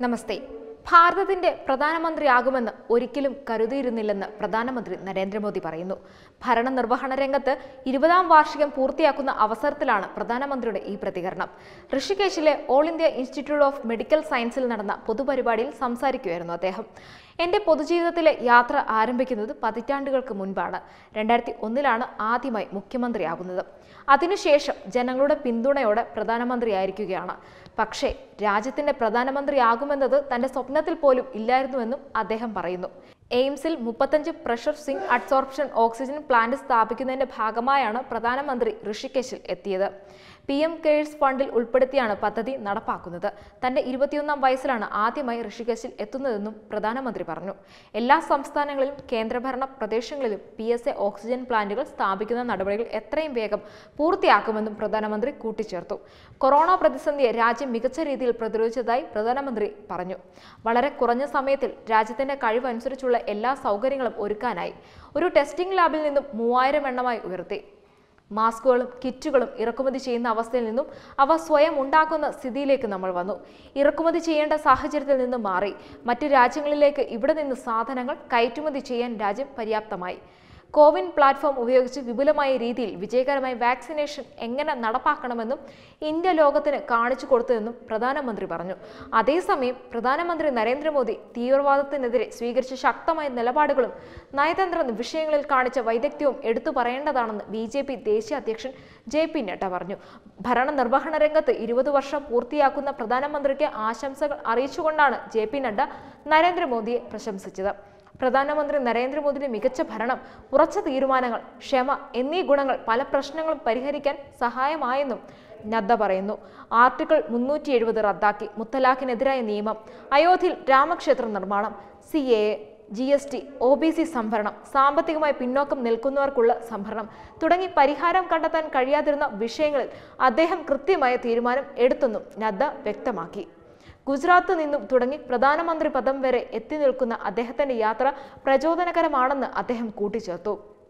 നമസ്തേ ഭാരതത്തിന്റെ പ്രധാനമന്ത്രിയാകുമെന്ന് ഒരിക്കലും കരുതിയിരുന്നില്ലെന്ന് പ്രധാനമന്ത്രി നരേന്ദ്രമോദി പറയുന്നു ഭരണനിർവഹണ രംഗത്ത് ഇരുപതാം വാർഷികം പൂർത്തിയാക്കുന്ന അവസരത്തിലാണ് പ്രധാനമന്ത്രിയുടെ ഈ പ്രതികരണം ഋഷികേശിലെ all India Institute of Medical സയൻസിൽ നടന്ന പൊതുപരിപാടിയിൽ സംസാരിക്കുകയായിരുന്നു അദ്ദേഹം എന്റെ പൊതുജീവിതത്തിലെ യാത്ര ആരംഭിക്കുന്നത് പതിറ്റാണ്ടുകൾക്ക് മുൻപാണ് രണ്ടായിരത്തി ഒന്നിലാണ് ആദ്യമായി മുഖ്യമന്ത്രിയാകുന്നത് അതിനുശേഷം ജനങ്ങളുടെ പിന്തുണയോടെ പ്രധാനമന്ത്രിയായിരിക്കുകയാണ് പക്ഷേ രാജ്യത്തിന്റെ പ്രധാനമന്ത്രിയാകുമെന്നത് തന്റെ സ്വപ്നത്തിൽ പോലും ഇല്ലായിരുന്നുവെന്നും അദ്ദേഹം പറയുന്നു എയിംസിൽ മുപ്പത്തഞ്ച് pressure swing adsorption oxygen plant സ്ഥാപിക്കുന്നതിന്റെ ഭാഗമായാണ് പ്രധാനമന്ത്രി ഋഷികേശിൽ എത്തിയത് പി എം കെയേഴ്സ് ഫണ്ടിൽ ഉൾപ്പെടുത്തിയാണ് പദ്ധതി നടപ്പാക്കുന്നത് തന്റെ ഇരുപത്തിയൊന്നാം വയസ്സിലാണ് ആദ്യമായി ഋഷികേശിൽ എത്തുന്നതെന്നും പ്രധാനമന്ത്രി പറഞ്ഞു എല്ലാ സംസ്ഥാനങ്ങളിലും കേന്ദ്രഭരണ പ്രദേശങ്ങളിലും പി എസ് എ ഓക്സിജൻ പ്ലാന്റുകൾ സ്ഥാപിക്കുന്ന നടപടികൾ എത്രയും വേഗം പൂർത്തിയാക്കുമെന്നും പ്രധാനമന്ത്രി കൂട്ടിച്ചേർത്തു കൊറോണ പ്രതിസന്ധിയെ രാജ്യം മികച്ച രീതിയിൽ പ്രതിരോധിച്ചതായി പ്രധാനമന്ത്രി പറഞ്ഞു വളരെ കുറഞ്ഞ സമയത്തിൽ രാജ്യത്തിന്റെ കഴിവനുസരിച്ചുള്ള എല്ലാ സൗകര്യങ്ങളും ഒരുക്കാനായി ഒരു ടെസ്റ്റിംഗ് ലാബിൽ നിന്നും മൂവായിരം എണ്ണമായി ഉയർത്തി മാസ്കുകളും കിറ്റുകളും ഇറക്കുമതി ചെയ്യുന്ന അവസ്ഥയിൽ നിന്നും അവ സ്വയം ഉണ്ടാക്കുന്ന സ്ഥിതിയിലേക്ക് നമ്മൾ വന്നു ഇറക്കുമതി ചെയ്യേണ്ട സാഹചര്യത്തിൽ നിന്നും മാറി മറ്റ് രാജ്യങ്ങളിലേക്ക് ഇവിടെ നിന്ന് സാധനങ്ങൾ കയറ്റുമതി ചെയ്യാൻ രാജ്യം പര്യാപ്തമായി കോവിൻ പ്ലാറ്റ്ഫോം ഉപയോഗിച്ച് വിപുലമായ രീതിയിൽ വിജയകരമായി വാക്സിനേഷൻ എങ്ങനെ നടപ്പാക്കണമെന്നും ഇന്ത്യ ലോകത്തിന് കാണിച്ചു കൊടുത്തതെന്നും പ്രധാനമന്ത്രി പറഞ്ഞു അതേസമയം പ്രധാനമന്ത്രി നരേന്ദ്രമോദി തീവ്രവാദത്തിനെതിരെ സ്വീകരിച്ച ശക്തമായ നിലപാടുകളും നയതന്ത്ര വിഷയങ്ങളിൽ കാണിച്ച വൈദഗ്ധ്യവും എടുത്തു പറയേണ്ടതാണെന്ന് ബി ജെ പി ദേശീയ അധ്യക്ഷൻ ജെ പി നഡ്ഡ പറഞ്ഞു ഭരണനിർവഹണ രംഗത്ത് ഇരുപത് വർഷം പൂർത്തിയാക്കുന്ന പ്രധാനമന്ത്രിക്ക് ആശംസകൾ അറിയിച്ചുകൊണ്ടാണ് ജെ പി നഡ്ഡ നരേന്ദ്രമോദിയെ പ്രശംസിച്ചത് പ്രധാനമന്ത്രി നരേന്ദ്രമോദിയുടെ മികച്ച ഭരണം ഉറച്ച തീരുമാനങ്ങൾ ക്ഷമ എന്നീ ഗുണങ്ങൾ പല പ്രശ്നങ്ങളും പരിഹരിക്കാൻ സഹായമായെന്നും നദ്ദ പറയുന്നു ആർട്ടിക്കിൾ മുന്നൂറ്റി എഴുപത് റദ്ദാക്കി മുത്തലാഖിനെതിരായ നിയമം അയോധ്യയിൽ രാമക്ഷേത്ര നിർമ്മാണം C A G S T O B C സംഭരണം സാമ്പത്തികമായി പിന്നോക്കം നിൽക്കുന്നവർക്കുള്ള സംഭരണം തുടങ്ങി പരിഹാരം കണ്ടെത്താൻ കഴിയാതിരുന്ന വിഷയങ്ങളിൽ അദ്ദേഹം കൃത്യമായ തീരുമാനം എടുത്തെന്നും നദ്ദ വ്യക്തമാക്കി ഗുജറാത്ത് നിന്നും തുടങ്ങി പ്രധാനമന്ത്രി പദം വരെ എത്തി നിൽക്കുന്ന അദ്ദേഹത്തിന്റെ യാത്ര പ്രചോദനകരമാണെന്ന് അദ്ദേഹം കൂട്ടിച്ചേർത്തു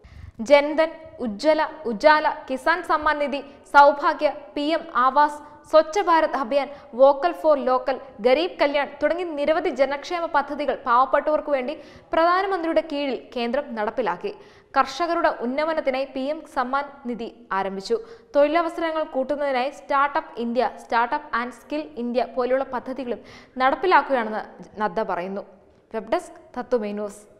ജൻധൻ ഉജ്ജ്വല ഉജാല കിസാൻ സമ്മാൻ നിധി Sowbhagya P M Awas Swachh Bharat Abhiyan vocal for local Garib Kalyan തുടങ്ങി നിരവധി ജനക്ഷേമ പദ്ധതികൾ പാവപ്പെട്ടവർക്ക് വേണ്ടി പ്രധാനമന്ത്രിയുടെ കീഴിൽ കേന്ദ്രം നടപ്പിലാക്കി കർഷകരുടെ ഉന്നമനത്തിനായി പി എം സമ്മാൻ നിധി ആരംഭിച്ചു തൊഴിലവസരങ്ങൾ കൂട്ടുന്നതിനായി startup India startup and skill India പോലുള്ള പദ്ധതികളും നടപ്പിലാക്കുകയാണെന്ന് നദ്ദ പറയുന്നു വെബ് ഡെസ്ക് തത്വമേ ന്യൂസ്